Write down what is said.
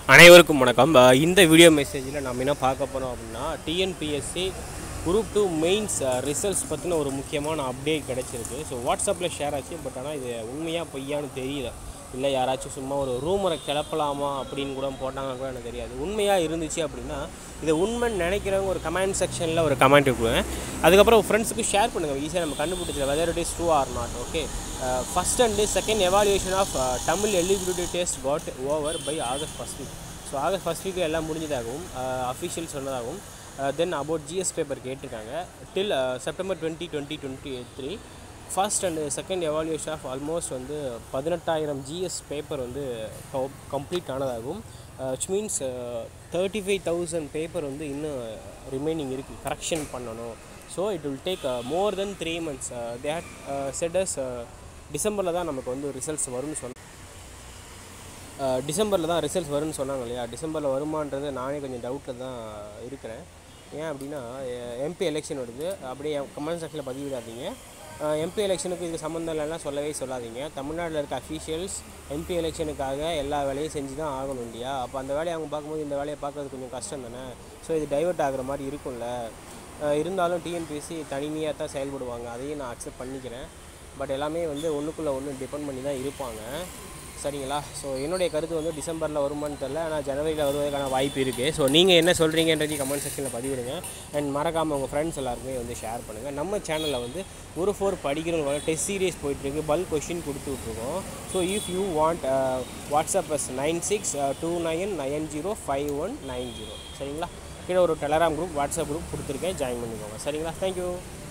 அனைவருக்கும் வணக்கம் அஹ் இந்த வீடியோ மெசேஜில் நம்ம என்ன பார்க்க போகிறோம் அப்படின்னா TNPSC group two mains results பற்றின ஒரு முக்கியமான அப்டேட் கிடச்சிருக்கு ஸோ வாட்ஸ்அப்பில் ஷேர் ஆச்சு பட் ஆனால் இது உண்மையாக பொய்யான்னு தெரியல இல்லை யாராச்சும் சும்மா ஒரு ரூமரை கிளப்பலாமா அப்படின்னு கூட போட்டாங்க கூட எனக்கு தெரியாது உண்மையாக இருந்துச்சு அப்படின்னா இதை உண்மைன்னு நினைக்கிறவங்க ஒரு கமெண்ட் செக்ஷனில் ஒரு கமெண்ட் கொடுங்க அதுக்கப்புறம் ஃப்ரெண்ட்ஸுக்கு ஷேர் பண்ணுங்கள் ஈஸியாக நம்ம கண்டுபிடிச்சல whether it is true or not okay first and second evaluation of Tamil eligibility test got over by August first week so August first week எல்லாம் முடிஞ்சதாகவும் அஃபிஷியல் சொன்னதாகவும் தென் அபவுட் ஜிஎஸ் பேப்பர் கேட்டிருக்காங்க till September twenty twenty twenty three first and second evaluation of almost வந்து பதினெட்டாயிரம் GS paper வந்து complete ஆனதாகவும் which means thirty five thousand paper வந்து இன்னும் ரிமைனிங் இருக்குது கரெக்ஷன் பண்ணணும் so it will take more than three months they had set as டிசம்பரில் தான் நமக்கு வந்து ரிசல்ட்ஸ் வரும்னு சொன்ன டிசம்பரில் தான் ரிசல்ட்ஸ் வரும்னு சொன்னாங்க இல்லையா டிசம்பரில் வருமான்றது நானே கொஞ்சம் டவுட்டில் தான் இருக்கிறேன் ஏன் அப்படின்னா எம்பி எலெக்ஷன் வருது அப்படியே கமெண்ட் செக்ஷனில் பதிவிடாதீங்க எம்பி எலெக்ஷனுக்கு இதுக்கு சம்மந்தம் இல்லைன்னா சொல்லவே சொல்லாதீங்க தமிழ்நாட்டில் இருக்க அஃபீஷியல்ஸ் எம்பி எலெக்ஷனுக்காக எல்லா வேலையும் செஞ்சு தான் ஆகணும் இல்லையா அப்போ அந்த வேலையை அவங்க பார்க்கும்போது இந்த வேலையை பார்க்கறது கொஞ்சம் கஷ்டம் தானே ஸோ இது டைவர்ட் ஆகுற மாதிரி இருக்கும்ல அஹ் இருந்தாலும் டிஎன்பிஎஸ்சி தனிமையாக தான் செயல்படுவாங்க அதையும் நான் அக்செப்ட் பண்ணிக்கிறேன் பட் எல்லாமே வந்து ஒன்றுக்குள்ளே ஒன்று டிபெண்ட் பண்ணி தான் இருப்பாங்க சரிங்களா ஸோ என்னுடைய கருத்து வந்து டிசம்பரில் வருமானு தெரில ஆனால் ஜனவரியில் வருவதற்கான வாய்ப்பு இருக்குது ஸோ நீங்கள் என்ன சொல்கிறீங்கன்றது கமெண்ட் செக்ஷனில் பதிவிடுங்க அண்ட் மறக்காமல் உங்கள் ஃப்ரெண்ட்ஸ் எல்லாருக்குமே வந்து ஷேர் பண்ணுங்கள் நம்ம சேனலில் வந்து ஒரு ஃபோர் படிக்கிறவங்க டெஸ்ட் சீரியஸ் போயிட்டுருக்கு பல்க் கொஷின் கொடுத்து விட்ருக்கோம் so if you want WhatsApp us nine six two nine nine zero five one nine zero சரிங்களா கீழே ஒரு டெலகிராம் குரூப் வாட்ஸ்அப் குரூப் கொடுத்துருக்கேன் ஜாயின் பண்ணிக்கோங்க சரிங்களா தேங்க்யூ